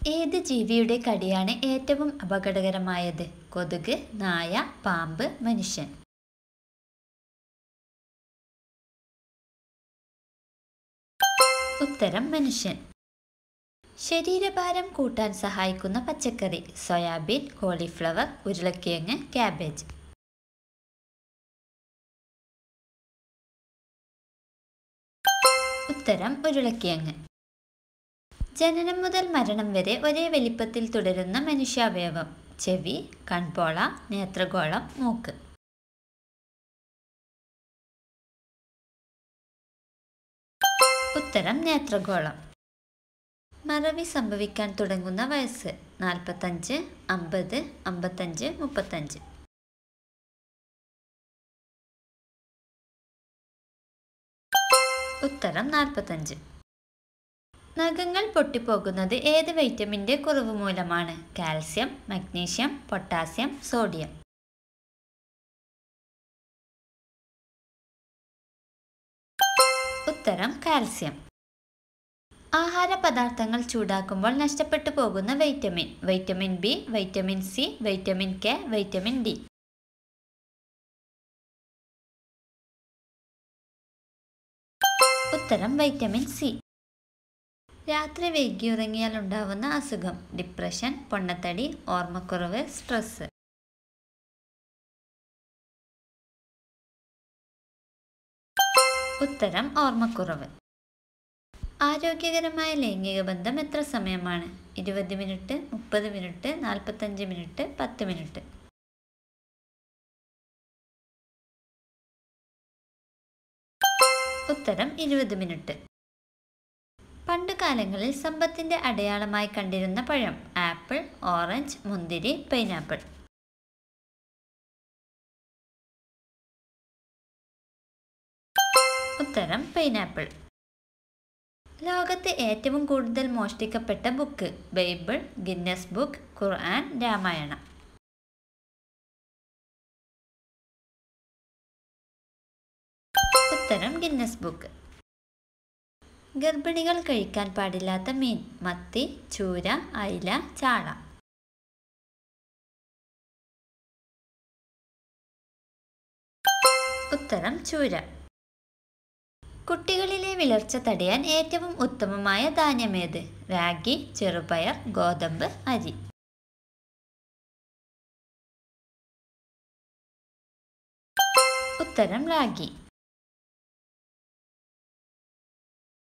ഏത് ജീവിയുടെ കടിയാണ് ഏറ്റവും അപകടകരമായത് കൊതുക് നായ പാമ്പ് മനുഷ്യൻ ഉത്തരം മനുഷ്യൻ ശരീരഭാരം കൂട്ടാൻ സഹായിക്കുന്ന പച്ചക്കറി സോയാബീൻ കോളിഫ്ലവർ ഉരുളക്കിഴങ്ങ് ക്യാബേജ് ഉത്തരം ഉരുളക്കിഴങ്ങ് ജനനം മുതൽ മരണം വരെ ഒരേ വലിപ്പത്തിൽ തുടരുന്ന മനുഷ്യാവയവം ചെവി കൺപോള നേത്രഗോളം മൂക്ക് ഉത്തരം നേത്രഗോളം മറവി സംഭവിക്കാൻ തുടങ്ങുന്ന വയസ്സ് നാൽപ്പത്തഞ്ച് അമ്പത് അമ്പത്തഞ്ച് മുപ്പത്തഞ്ച് ഉത്തരം നാൽപ്പത്തഞ്ച് നഖങ്ങൾ പൊട്ടിപ്പോകുന്നത് ഏത് വൈറ്റമിൻ്റെ കുറവ് മൂലമാണ് കാൽസ്യം മഗ്നീഷ്യം പൊട്ടാസ്യം സോഡിയം ഉത്തരം കാൽസ്യം ആഹാര പദാർത്ഥങ്ങൾ ചൂടാക്കുമ്പോൾ നഷ്ടപ്പെട്ടു പോകുന്ന vitamin vitamin B vitamin C vitamin K vitamin D ഉത്തരം വൈറ്റമിൻ സി രാത്രി വൈകിയുറങ്ങിയാൽ ഉണ്ടാവുന്ന അസുഖം ഡിപ്രഷൻ പൊണ്ണത്തടി ഓർമ്മക്കുറവ് സ്ട്രെസ് ഉത്തരം ഓർമ്മക്കുറവ് ആരോഗ്യകരമായ ലൈംഗിക ബന്ധം എത്ര സമയമാണ് ഇരുപത് മിനിറ്റ് മുപ്പത് മിനിറ്റ് നാൽപ്പത്തഞ്ച് മിനിറ്റ് പത്ത് മിനിറ്റ് ഉത്തരം ഇരുപത് മിനിറ്റ് പണ്ട് കാലങ്ങളിൽ സമ്പത്തിന്റെ അടയാളമായി കണ്ടിരുന്ന പഴം ആപ്പിൾ ഓറഞ്ച് മുന്തിരി പൈനാപ്പിൾ ഉത്തരം പൈനാപ്പിൾ ലോകത്ത് ഏറ്റവും കൂടുതൽ മോഷ്ടിക്കപ്പെട്ട ബുക്ക് ബൈബിൾ ഗിന്നസ് ബുക്ക് ഖുർആൻ രാമായണം ഉത്തരം ഗിന്നസ് ബുക്ക് ഗർഭിണികൾ കഴിക്കാൻ പാടില്ലാത്ത മീൻ മത്തി ചൂര അയില ചാള ഉത്തരം ചൂര കുട്ടികളിലെ വിളർച്ച തടയാൻ ഏറ്റവും ഉത്തമമായ ധാന്യമേത് റാഗി ചെറുപയർ ഗോതമ്പ് അരി ഉത്തരം റാഗി